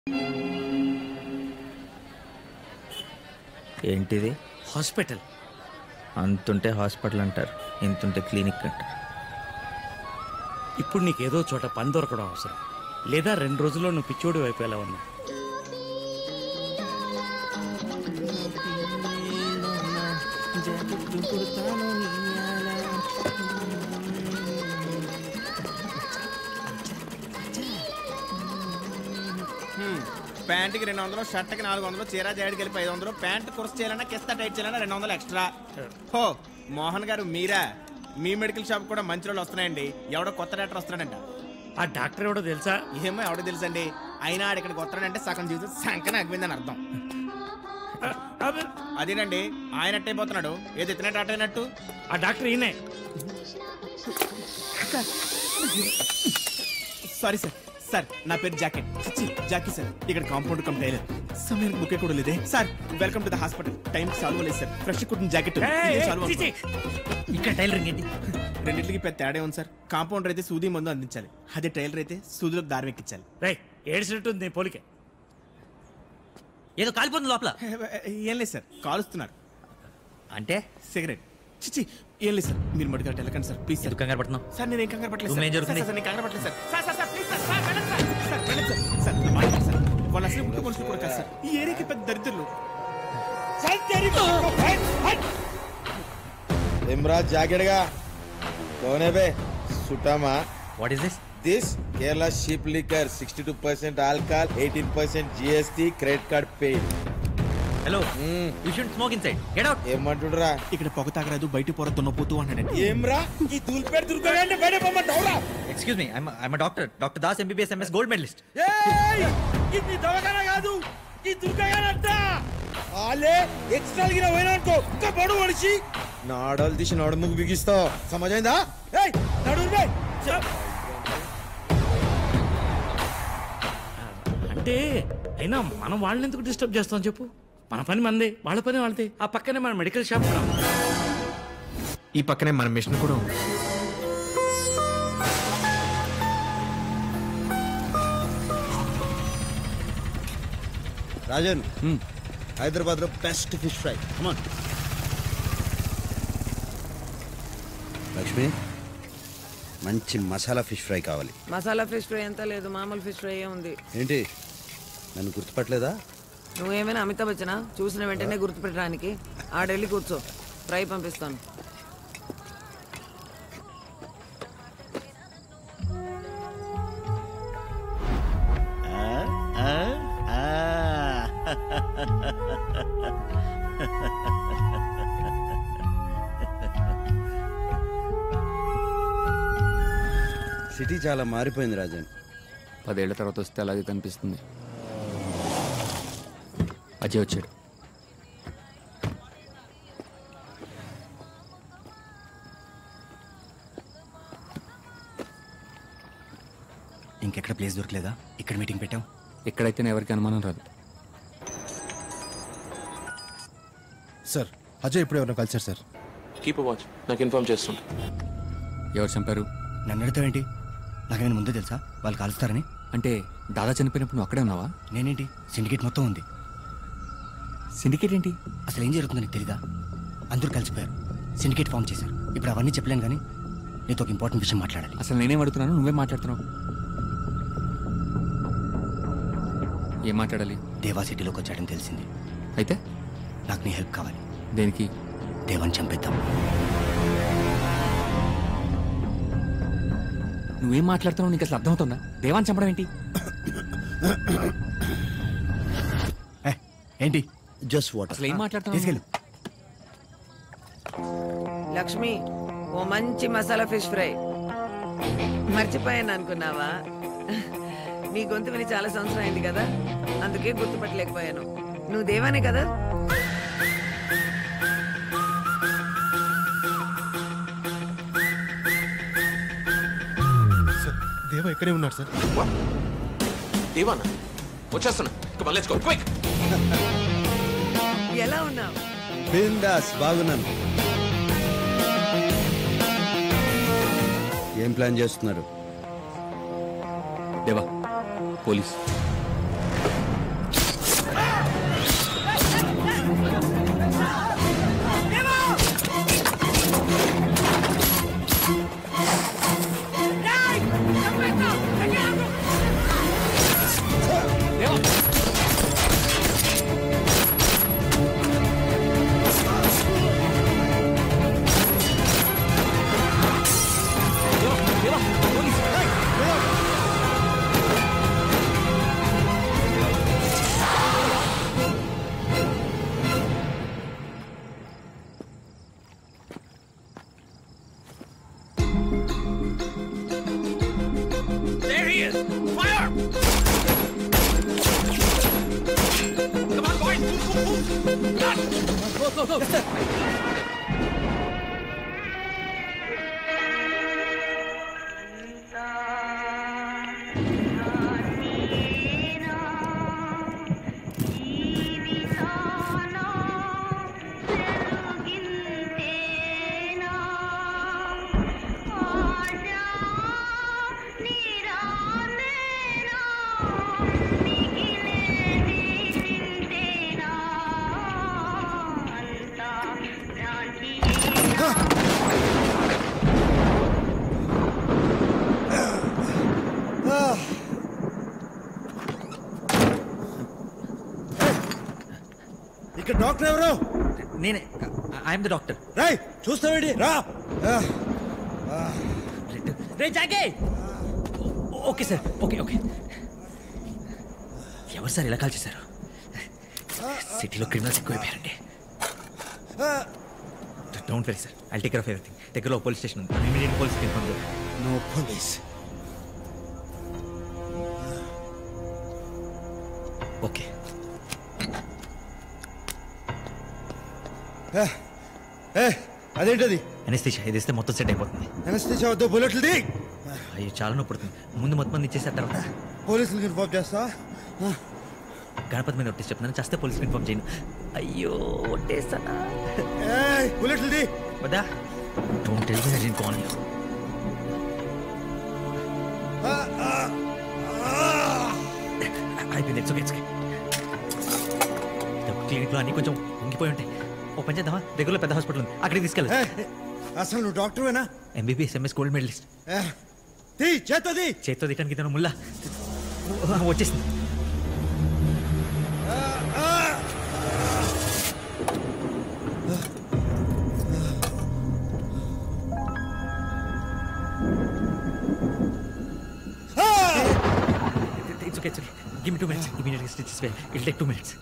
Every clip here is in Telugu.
ఏంటిది హాస్పిటల్ అంతుంటే హాస్పిటల్ అంటారు ఇంతుంటే క్లినిక్ అంటారు ఇప్పుడు నీకేదో చోట పని దొరకడం అవసరం లేదా రెండు రోజుల్లో నువ్వు పిచ్చోడి వైపు ఎలా ఉన్నా ప్యాంట్కి రెండు వందలు షర్ట్కి నాలుగు వందలు చీర జాడికి వెళ్ళి ఐదు వందలు ప్యాంట్ కుర్స్ చేయాలన్నా కిస్తా టైట్ చేయాలన్నా రెండు వందలు ఎక్స్ట్రా హో మోహన్ గారు మీరా మీ మెడికల్ షాప్ కూడా మంచి రోజులు వస్తున్నాయండి ఎవడో కొత్త డాక్టర్ వస్తున్నాడంట ఆ డాక్టర్ ఎవడో తెలుసా ఏమో ఎవడో తెలుసండి అయినా ఆడ ఇక్కడికి వస్తున్నాడంటే సగం జీవితం సంకన అగ్గిందని అర్థం అబ్బే, అదేనండి ఆయన అట్టయిపోతున్నాడు ఏది ఎత్తిన డాక్టర్ అయినట్టు ఆ డాక్టర్ ఈయనే సారీ సార్ సార్ నా పేరు జాకెట్ ఛీ, జాకీ సార్ ఇక్కడ కాంపౌండ్ కమ్ టైలర్ సమయానికి బుకే కూడా లేదే sir welcome to the hospital time solve లేదు సార్ ఫ్రెష్ కుట్టిన జాకెట్ ఏయ్, ఇదే ఏయ్, సాల్వ్ చీ, చీ. ఇక్కడ టైలరింగ్ ఏంటి రెండింటికి పెద్ద తేడా ఉంది సార్ కాంపౌండర్ అయితే సూది మందు అందించాలి అదే టైలర్ అయితే సూదిలోకి దారం ఎక్కించాలి రై ఏడ్చినట్టుంది నీ పోలికే ఏదో కాలిపోతుంది లోపల ఏం లేదు సార్ కాలుస్తున్నారు అంటే సిగరెట్ చిచి ఏం లేదు సార్ మీరు మడిగా వెళ్ళకండి సార్ ప్లీజ్ సార్ ఎందుకు కంగారు పడుతున్నావు సార్ నేను ఏం కంగారు పట్టలేదు రూమ్ ఏం సార్. జరుగుతుంది? సార్, సార్, నేను కంగారు పట్టలేదు sir sir sir sir please sir sir వెళ్ళండి సార్ సార్ వెళ్ళండి సార్ సార్ నా మాట వినండి సార్ వాళ్ళు అసలు ముట్టు కొలుసు కూడా కాదు సార్ ఈ ఏరియాకి పెద్ద దరిద్రులు ఇమ్రాజ్ జాకెట్గా కోనే బే సుటామా what is this this Kerala cheap liquor sixty two percent alcohol eighteen percent GST credit card paid hello you should smoke inside get out ఏమంటుండ్రా ఇక్కడ పొగ తాగరాదు బయట పొర దున్నపోతూ అన్నాడండి ఏమ్రా ఈ దూల్పేట దుర్గండి బయట పొమ్మంటావురా excuse me I'm I'm doctor doctor Das MBBS MS gold medalist ఏయ్ ఇది దవకన కాదు ఈ దుర్గగానంట ఆలే ఎక్స్ట్రా గిన పోయినా అనుకో ఒక్క పడు మనిషి నాడలు తీసి నడుముకు బిగిస్తావు సమజైందా ఏయ్ నడు బే అంటే అయినా మనం వాళ్ళని ఎందుకు డిస్టర్బ్ చేస్తాం చెప్పు మన పని మందే వాళ్ళ పని వాళ్ళదే ఆ పక్కనే మన మెడికల్ షాప్ కూడా ఉంది. ఈ పక్కనే మన మిషన్ కూడా ఉంది రాజన్ హైదరాబాద్ లో బెస్ట్ ఫిష్ ఫ్రై లక్ష్మి మంచి మసాలా ఫిష్ ఫ్రై కావాలి మసాలా ఫిష్ ఫ్రై ఎంత లేదు మామూలు ఫిష్ ఫ్రై ఉంది ఏంటి నన్ను గుర్తుపట్టలేదా నువ్వేమైనా అమితాబ్ బచ్చనా చూసిన వెంటనే గుర్తుపెట్టడానికి ఆడెళ్ళి కూర్చో ఫ్రై పంపిస్తాను సిటీ చాలా మారిపోయింది రాజన్ పదేళ్ల తర్వాత వస్తే అలాగే కనిపిస్తుంది అజయ్ వచ్చాడు ఇంకెక్కడ ప్లేస్ దొరకలేదా ఇక్కడ మీటింగ్ పెట్టాం ఎక్కడైతేనే ఎవరికి అనుమానం రాదు సార్ అజయ్ ఇప్పుడు ఎవరినో కలిసారు సార్ కీప్ వాచ్ నాకు ఇన్ఫార్మ్ చేస్తుంటా ఎవరు చంపారు నన్ను అడుగుతావేంటి నాకేమైనా ముందే తెలుసా వాళ్ళు కాలుస్తారని అంటే దాదా చనిపోయినప్పుడు నువ్వు అక్కడే ఉన్నావా నేనేంటి సిండికేట్ మొత్తం ఉంది సిండికేట్ ఏంటి అసలు ఏం జరుగుతుందో నీకు తెలీదా అందరూ కలిసిపోయారు సిండికేట్ ఫామ్ చేశారు ఇప్పుడు అవన్నీ చెప్పలేను కానీ నీతో ఒక ఇంపార్టెంట్ విషయం మాట్లాడాలి అసలు నేనేం అడుగుతున్నాను నువ్వే మాట్లాడుతున్నావు ఏం మాట్లాడాలి దేవా సిటీలోకి వచ్చాడని తెలిసింది అయితే నాకు నీ హెల్ప్ కావాలి దేనికి దేవాన్ని చంపేద్దాం నువ్వేం మాట్లాడుతున్నావు నీకు అసలు అర్థమవుతుందా దేవాన్ని చంపడం ఏంటి ఏ, ఏంటి జస్ట్ వాటర్ అసలు ఏం మాట్లాడుతున్నావు తీసుకెళ్ళు లక్ష్మి ఓ మంచి మసాలా ఫిష్ ఫ్రై మర్చిపోయాను అనుకున్నావా నీ గొంతు విని చాలా సంవత్సరం అయింది కదా అందుకే గుర్తుపట్టలేకపోయాను నువ్వు దేవానే కదా దేవ ఇక్కడే ఉన్నాడు సార్ దేవానా వచ్చేస్తున్నా కమ్ లెట్స్ గో క్విక్ ఎలా ఉన్నావు బిందాస్ బాగున్నాను ఏం ప్లాన్ చేస్తున్నారు దేవా పోలీస్ ఇక్కడ డాక్టర్ ఎవరు నేనే ఐఎమ్ ద డాక్టర్ రాయ్ చూస్తావేంటి రా ఆ, రే జాగే ఓకే సార్ ఓకే ఓకే ఎవరు సార్ ఇలా కాల్ చేశారు సిటీలో క్రిమినల్స్ ఎక్కువైపోయారండి don't worry sir I take care of everything దగ్గరలో పోలీస్ స్టేషన్ ఉంది ఇమీడియట్ పోలీస్ ఇన్ఫార్మ్ చేయండి నో పోలీస్ ఓకే ఏ అదేంటది అనెస్థిషియా ఇది ఇస్తే మొత్తం సెట్ అయిపోతుంది అనస్థిషియా వద్దు బుల్లెట్లు ది అయ్యో చాలా నొప్పి పడుతుంది ముందు మొత్తం మంది ఇచ్చేసారు తర్వాత పోలీసులకు ఇన్ఫార్మ్ చేస్తా గణపతి మీద ఒట్టేసి చెప్తున్నాను చేస్తే పోలీస్కి ఇన్ఫార్మ్ చేయను అయ్యో ఒట్టేస్తానా ఏయ్ బుల్లెట్లు ది వద్దా don't tell me I didn't call you అయిపోయింది ఇట్స్ ఓకే ఇట్స్ క్లినిక్లో అన్ని కొంచెం ఉంగిపోయి ఉంటాయి ఓ పని చేద్దామా దగ్గరలో పెద్ద హాస్పిటల్ ఉంది అక్కడికి తీసుకెళ్ళి అసలు నువ్వు డాక్టర్వేనా ఎంబీబీఎస్ ఎంఎస్ గోల్డ్ మెడలిస్ట్ తీ చేతది చేత్తో తిట్టడానికి ఇతను ముల్లా వచ్చేసింది It's okay, it's okay. Give me two minutes. Immediately stitch this way. It'll take two minutes.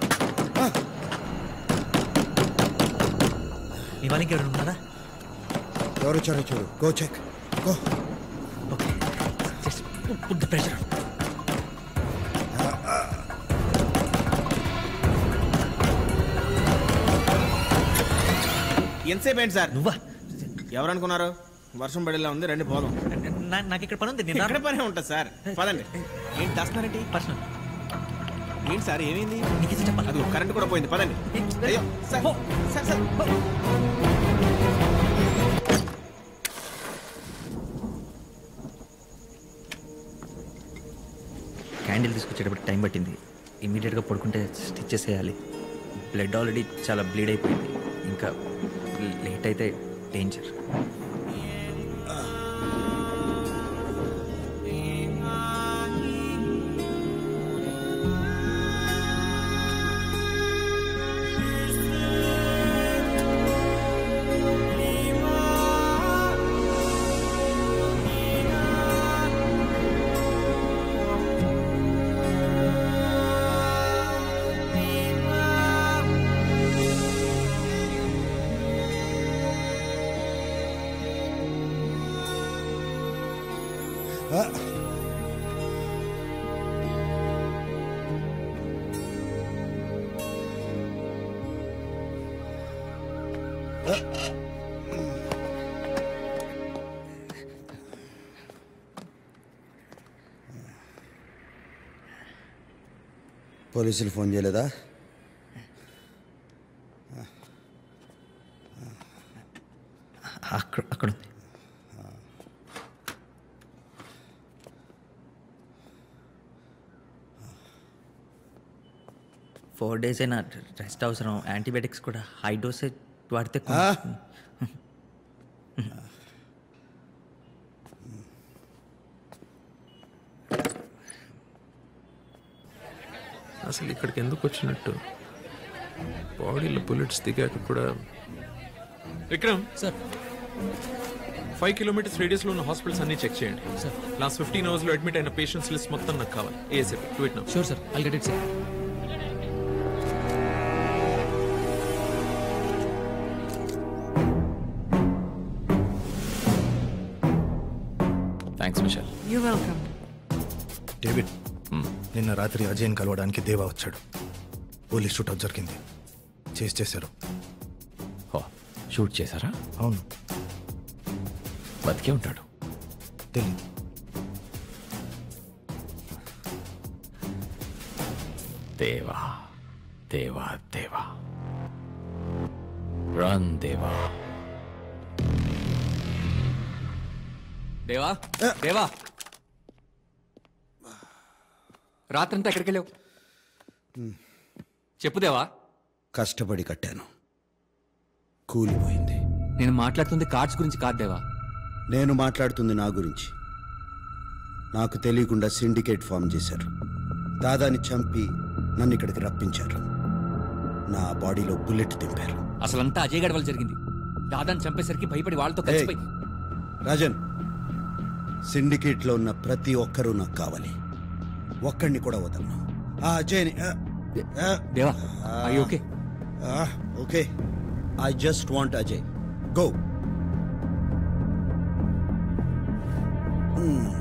మీ వాళ్ళకి ఎవరు ఉన్నారా ఎవరు వచ్చారో చూడు go check go okay just put the pressure ఎంతసేపు ఏంటి సార్ నువ్వా ఎవరనుకున్నారు వర్షం పడేలా ఉంది రండి పోదాం నా- నాకు ఇక్కడ పని ఉంది నేను ఎక్కడ పనే ఉంటుంది సార్ పదండి ఏంటి దాస్తున్నారేంటి పర్సనల్ ఏంటి సార్ ఏమైంది నీకే చెప్పాలి అది కరెంట్ కూడా పోయింది పదండి అయ్యో సార్ సార్ సార్ క్యాండిల్ తీసుకొచ్చేటప్పుడు టైం పట్టింది ఇమీడియట్గా పడుకుంటే స్టిచ్ చేసేయాలి బ్లడ్ ఆల్రెడీ చాలా బ్లీడ్ అయిపోయింది ఇంకా లేట్ అయితే డేంజర్ పోలీసులు ఫోన్ చేయలేదా అక్కడ అక్కడ ఉంది ఫోర్ డేస్ అయినా రెస్ట్ అవసరం యాంటీబయాటిక్స్ కూడా హై డోసేజ్ వాడితే కొంచెం- అసలు ఇక్కడికి ఎందుకు వచ్చినట్టు బాడీలో బుల్లెట్స్ దిగాక కూడా విక్రమ్ సార్ ఫైవ్ కిలోమీటర్స్ రేడియస్లో ఉన్న హాస్పిటల్స్ అన్ని చెక్ చేయండి సార్ లాస్ట్ ఫిఫ్టీన్ అవర్స్లో అడ్మిట్ అయిన పేషెంట్స్ లిస్ట్ మొత్తం నాకు కావాలి ASF two it sure sir I'll get it sir thanks Vishal you welcome David నిన్న రాత్రి అజయ్ని కలవడానికి దేవా వచ్చాడు పోలీస్ షూట్ జరిగింది చేసి చేశారు ఓ షూట్ చేశారా అవును బతికే ఉంటాడు తెలియదు దేవా దేవా దేవా రన్ దేవా దేవా దేవా రాత్రంతా ఎక్కడికి వెళ్ళావు చెప్పు దేవా కష్టపడి కట్టాను కూలిపోయింది నేను మాట్లాడుతుంది కార్డ్స్ గురించి కాదు దేవా నేను మాట్లాడుతుంది నా గురించి నాకు తెలియకుండా సిండికేట్ ఫామ్ చేశారు దాదాని చంపి నన్ను ఇక్కడికి రప్పించారు నా బాడీలో బుల్లెట్ దింపారు అసలంతా అజయ్ గడ్ వల్ల జరిగింది దాదాని చంపేసరికి భయపడి వాళ్ళతో కలిసిపోయి రాజన్ సిండికేట్లో ఉన్న ప్రతి ఒక్కరూ నాకు కావాలి ఒక్కడిని కూడా వదలను ఆ అజయ్ని ఆ, ఆ, దేవా are you okay? ఆ, okay I just want Ajay go Hmm.